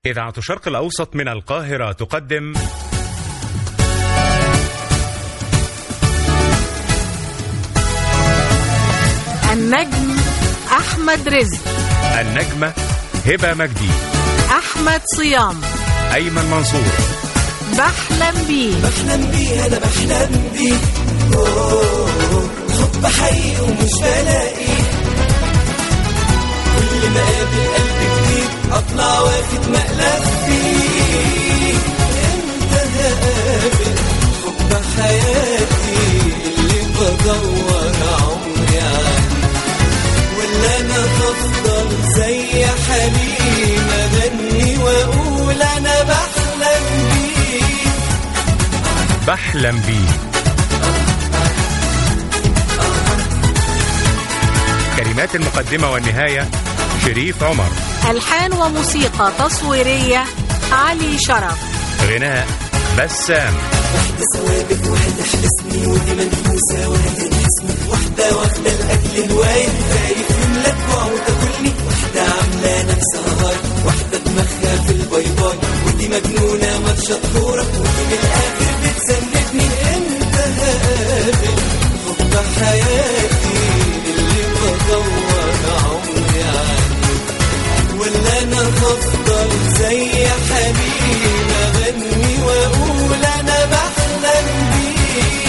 إذاعة الشرق الأوسط من القاهرة تقدم النجم أحمد رزق النجمة هبة مجدي أحمد صيام أيمن منصور بحلم بيه بحلم بيه انا بحلم بيه أوه، حب حقيقي ومش بلاقي كل ما اقابل قلب جديد اطلع واخد مقلب فيه انت هقابل حب حياتي اللي بدور عمري عليه ولا انا هفضل زي حليم اغني واقول انا بحلم بيه بحلم بيه كلمات المقدمة والنهاية شريف عمر ألحان وموسيقى تصويرية علي شرف غناء بسام واحدة ثوابت واحدة حبسني ودي منفوسة واحدة جسمي واحدة واخدة الأكل هواية خايف من الجوع وتاكلني واحدة عاملة نفسها هاي واحدة دماغها في الباي باي ودي مجنونة ما تشطورة ودي من الآخر بتسندني أنت هقابل حب حياتي اللي بدور عمري عليه ولا انا هفضل زي حبيب اغني واقول انا بحلم بيه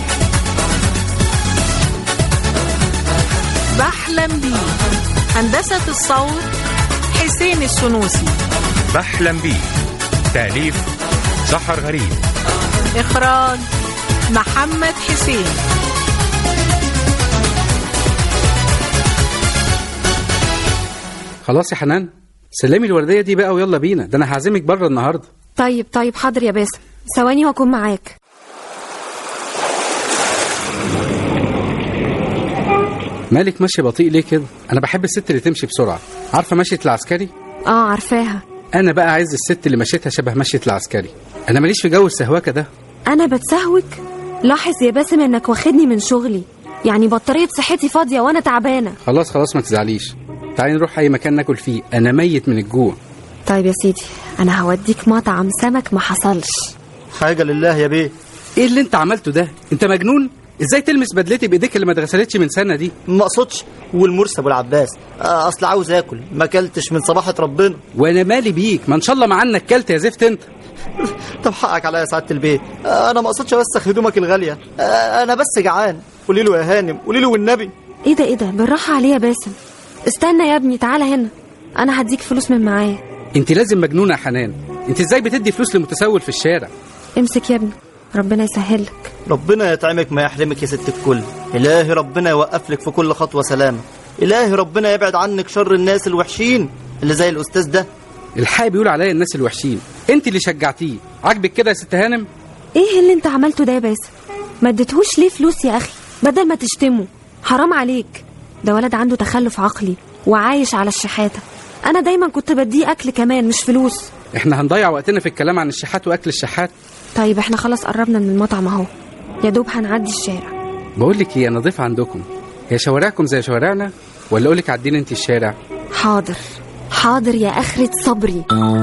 بحلم بيه هندسة الصوت حسين السنوسي بحلم بيه تأليف سحر غريب إخراج محمد حسين خلاص يا حنان سلمي الورديه دي بقى ويلا بينا ده انا هعزمك بره النهارده طيب طيب حاضر يا باسم ثواني واكون معاك مالك ماشي بطيء ليه كده انا بحب الست اللي تمشي بسرعه عارفه مشيه العسكري اه عارفاها انا بقى عايز الست اللي مشيتها شبه مشيه العسكري انا ماليش في جو السهواكه ده انا بتسهوك لاحظ يا باسم انك واخدني من شغلي يعني بطارية صحتي فاضية وانا تعبانة خلاص خلاص ما تزعليش تعالي نروح اي مكان ناكل فيه انا ميت من الجوع طيب يا سيدي انا هوديك مطعم سمك ما حصلش حاجة لله يا بيه ايه اللي انت عملته ده انت مجنون ازاي تلمس بدلتي بايديك اللي ما اتغسلتش من سنه دي ما اقصدش والمرسي ابو العباس آه، اصل عاوز اكل ما اكلتش من صباحة ربنا وانا مالي بيك ما ان شاء الله ما عنك كلت يا زفت انت طب حقك عليا يا سعادة البيه آه، انا ما اقصدش اوسخ هدومك الغالية آه، انا بس جعان قولي له يا هانم قولي له والنبي ايه ده ايه ده بالراحة عليه يا باسم استنى يا ابني تعالى هنا انا هديك فلوس من معايا انت لازم مجنونه يا حنان انت ازاي بتدي فلوس لمتسول في الشارع امسك يا ابني ربنا يسهلك ربنا يطعمك ما يحرمك يا ست الكل إلهي ربنا يوقف لك في كل خطوة سلامة إلهي ربنا يبعد عنك شر الناس الوحشين اللي زي الأستاذ ده الحق بيقول عليا الناس الوحشين انت اللي شجعتيه عاجبك كده يا ست هانم ايه اللي انت عملته ده يا باسم ما اديتهوش ليه فلوس يا اخي بدل ما تشتمه حرام عليك ده ولد عنده تخلف عقلي وعايش على الشحاتة انا دايما كنت بديه اكل كمان مش فلوس احنا هنضيع وقتنا في الكلام عن الشحات واكل الشحات طيب احنا خلاص قربنا من المطعم اهو يا دوب هنعدي الشارع بقول لك ايه انا ضيف عندكم هي شوارعكم زي شوارعنا ولا اقول لك عدينا انت الشارع حاضر حاضر يا اخرة صبري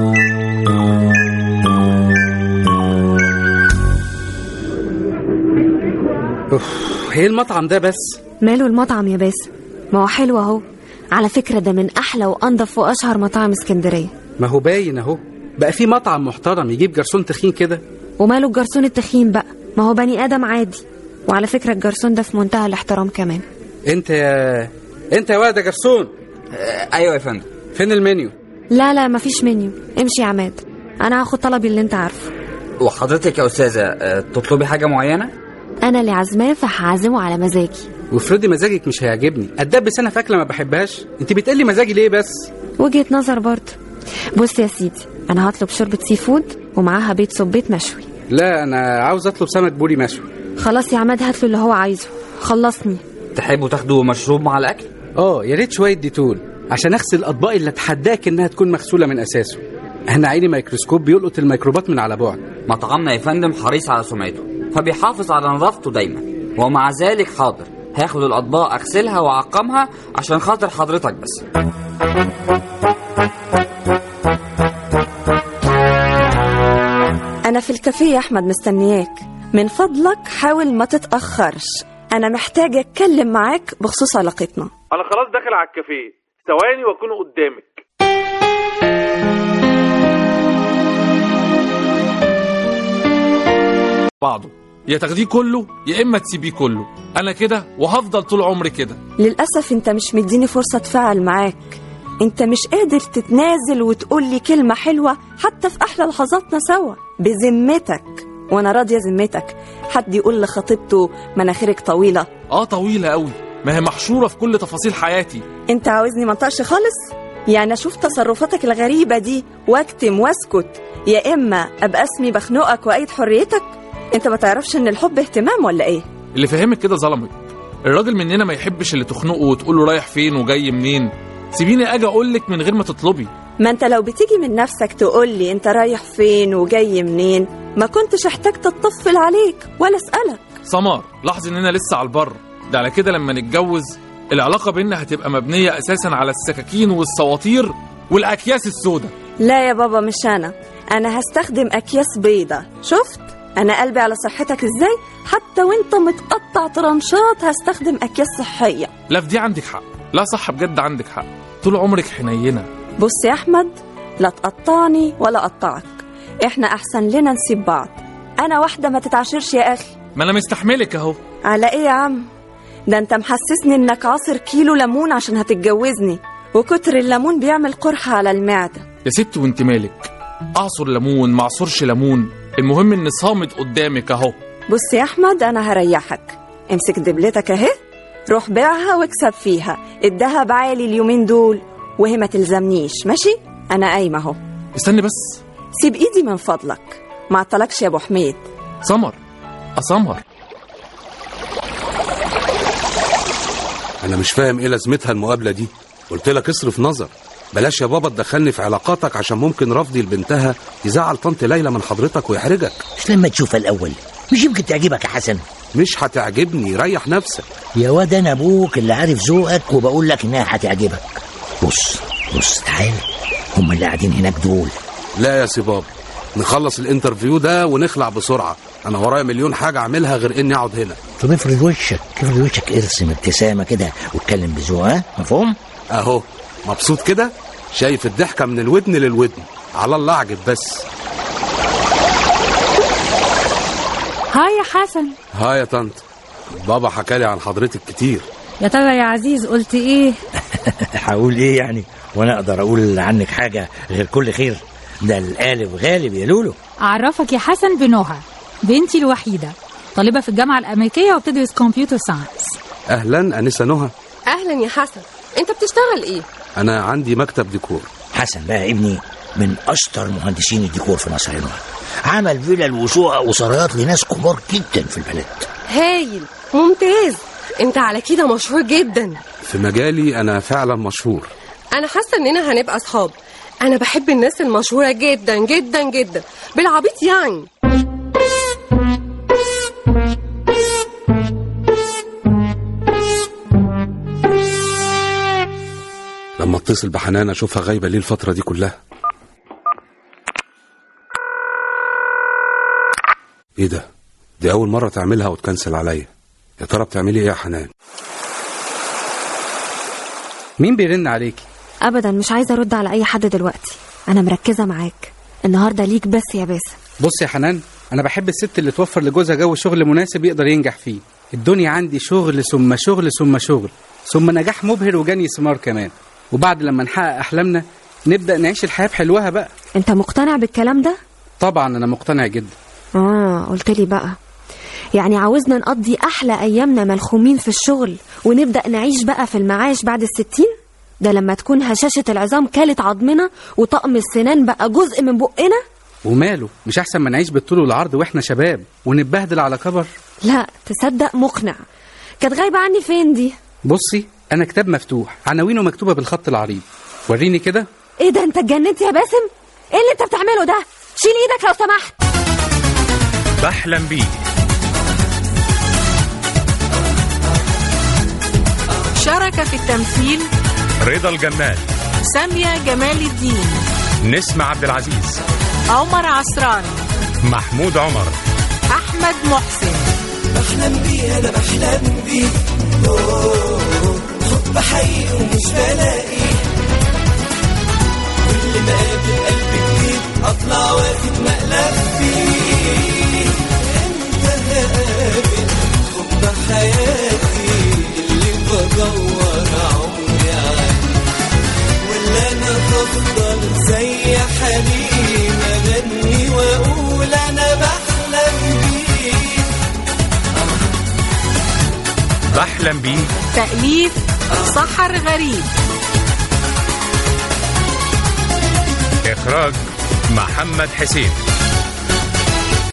اوف ايه المطعم ده بس ماله المطعم يا باسم ما هو حلو اهو على فكرة ده من احلى وانضف واشهر مطاعم اسكندرية ما هو باين اهو بقى في مطعم محترم يجيب جرسون تخين كده وماله الجرسون التخين بقى ما هو بني ادم عادي وعلى فكرة الجرسون ده في منتهى الاحترام كمان انت يا انت يا ولد يا جرسون ايوه يا فندم فين المنيو لا لا مفيش منيو امشي يا عماد انا هاخد طلبي اللي انت عارفه وحضرتك يا استاذه آه، تطلبي حاجه معينه انا اللي عازماه فهعزمه على مزاجي وافرضي مزاجك مش هيعجبني اتدبس انا في اكله ما بحبهاش انت بتقلي مزاجي ليه بس وجهة نظر برضه بص يا سيدي انا هطلب شوربة سي فود ومعاها بيت صبيت مشوي لا انا عاوز اطلب سمك بوري مشوي خلاص يا عماد هات له اللي هو عايزه خلصني تحبوا تاخدوا مشروب مع الاكل اه يا ريت شويه ديتول عشان اغسل الاطباق اللي اتحداك انها تكون مغسوله من اساسه انا عيني ميكروسكوب بيلقط الميكروبات من على بعد مطعمنا يا فندم حريص على سمعته فبيحافظ على نظافته دايما ومع ذلك حاضر هاخد الاطباق اغسلها واعقمها عشان خاطر حضرتك بس في الكافيه يا أحمد مستنياك من فضلك حاول ما تتأخرش أنا محتاجة أتكلم معاك بخصوص علاقتنا انا خلاص داخل على الكافيه ثواني واكون قدامك بعضه يا تاخديه كله يا اما تسيبيه كله انا كده وهفضل طول عمري كده للأسف أنت مش مديني فرصة أتفاعل معاك أنت مش قادر تتنازل وتقول لي كلمة حلوة حتى في أحلى لحظاتنا سوا بذمتك وأنا راضية ذمتك حد يقول لخطيبته مناخيرك طويلة اه طويله قوي ما هي محشوره في كل تفاصيل حياتي أنت عاوزني منطقش خالص يعني أشوف تصرفاتك الغريبة دي واكتم واسكت يا إما أبقى اسمي بخنقك وأيد حريتك أنت ما تعرفش إن الحب اهتمام ولا إيه اللي فهمك كده ظلمك الراجل مننا ما يحبش اللي تخنقه وتقول له رايح فين وجاي منين سيبيني اجي اقول لك من غير ما تطلبي ما انت لو بتيجي من نفسك تقول لي انت رايح فين وجاي منين ما كنتش احتجت تطفل عليك ولا اسالك سمار لاحظ اننا لسه على البر ده على كده لما نتجوز العلاقه بينا هتبقى مبنيه اساسا على السكاكين والسواطير والاكياس السوداء لا يا بابا مش انا انا هستخدم اكياس بيضة شفت انا قلبي على صحتك ازاي حتى وانت متقطع طرنشات هستخدم اكياس صحيه لا في دي عندك حق لا صح بجد عندك حق طول عمرك حنينه بص يا احمد لا تقطعني ولا اقطعك احنا احسن لنا نسيب بعض انا واحده ما تتعاشرش يا اخي ما انا مستحملك اهو على ايه يا عم ده انت محسسني انك عاصر كيلو ليمون عشان هتتجوزني وكتر الليمون بيعمل قرحه على المعده يا ست وانت مالك اعصر ليمون ما اعصرش ليمون المهم ان صامد قدامك اهو بص يا احمد انا هريحك امسك دبلتك اهي روح بيعها واكسب فيها الدهب عالي اليومين دول وهي ما تلزمنيش ماشي انا قايمه اهو استني بس سيب ايدي من فضلك ما عطلكش يا ابو حميد سمر اسمر انا مش فاهم ايه لازمتها المقابله دي قلت لك اصرف نظر بلاش يا بابا تدخلني في علاقاتك عشان ممكن رفضي لبنتها يزعل طنط ليلى من حضرتك ويحرجك مش لما تشوفها الأول مش يمكن تعجبك يا حسن مش هتعجبني ريح نفسك يا واد أنا أبوك اللي عارف ذوقك وبقول لك إنها هتعجبك بص بص تعال هم اللي قاعدين هناك دول لا يا سي بابا نخلص الانترفيو ده ونخلع بسرعه انا ورايا مليون حاجه اعملها غير اني اقعد هنا طب افرد وشك افرد وشك ارسم ابتسامة كده واتكلم بذوق ها مفهوم؟ اهو مبسوط كده شايف الضحكه من الودن للودن على الله اعجب بس هاي يا حسن ها يا طنط بابا حكالي عن حضرتك كتير يا ترى يا عزيز قلت ايه هقول ايه يعني وانا اقدر اقول عنك حاجة غير كل خير ده القالب غالب يا لولو اعرفك يا حسن بنهى بنتي الوحيده طالبه في الجامعه الامريكيه وبتدرس كمبيوتر ساينس اهلا انسه نهى اهلا يا حسن انت بتشتغل ايه انا عندي مكتب ديكور حسن بقى ابني من اشطر مهندسين الديكور في مصر هنا عمل فيلل وشقق وسرايات لناس كبار جدا في البلد هايل ممتاز انت على كده مشهور جدا في مجالي انا فعلا مشهور انا حاسه اننا هنبقى اصحاب انا بحب الناس المشهوره جدا جدا جدا بالعبيط يعني لما اتصل بحنان اشوفها غايبه ليه الفتره دي كلها ايه ده دي اول مره تعملها وتكنسل عليا يا ترى بتعملي ايه يا حنان مين بيرن عليكي ابدا مش عايزه ارد على اي حد دلوقتي انا مركزه معاك النهارده ليك بس يا باسم بص يا حنان انا بحب الست اللي توفر لجوزها جو شغل مناسب يقدر ينجح فيه الدنيا عندي شغل ثم شغل ثم شغل ثم نجاح مبهر وجني ثمار كمان وبعد لما نحقق احلامنا نبدا نعيش الحياه بحلوها بقى انت مقتنع بالكلام ده طبعا انا مقتنع جدا اه قلت لي بقى يعني عاوزنا نقضي احلى ايامنا ملخومين في الشغل ونبدا نعيش بقى في المعاش بعد الستين ده لما تكون هشاشة العظام كالت عظمنا وطقم السنان بقى جزء من بقنا وماله مش احسن ما نعيش بالطول والعرض واحنا شباب ونتبهدل على كبر لا تصدق مقنع كانت غايبة عني فين دي بصي انا كتاب مفتوح عناوينه مكتوبه بالخط العريض وريني كده ايه ده انت اتجننت يا باسم ايه اللي انت بتعمله ده شيل ايدك لو سمحت بحلم بيه شارك في التمثيل رضا الجمال سامية جمال الدين نسمة عبد العزيز عمر عصران محمود عمر أحمد محسن بحلم بيه انا بحلم بيه أوه، حب حقيقي ومش بلاقي كل ما اقابل قلب جديد اطلع واخد مقلب فيه انت هقابل حب حياتي اللي بدور عمري عليه ولا انا هفضل زي حليم اغني واقول انا بحلم بيه بحلم بيه تأليف سحر غريب إخراج محمد حسين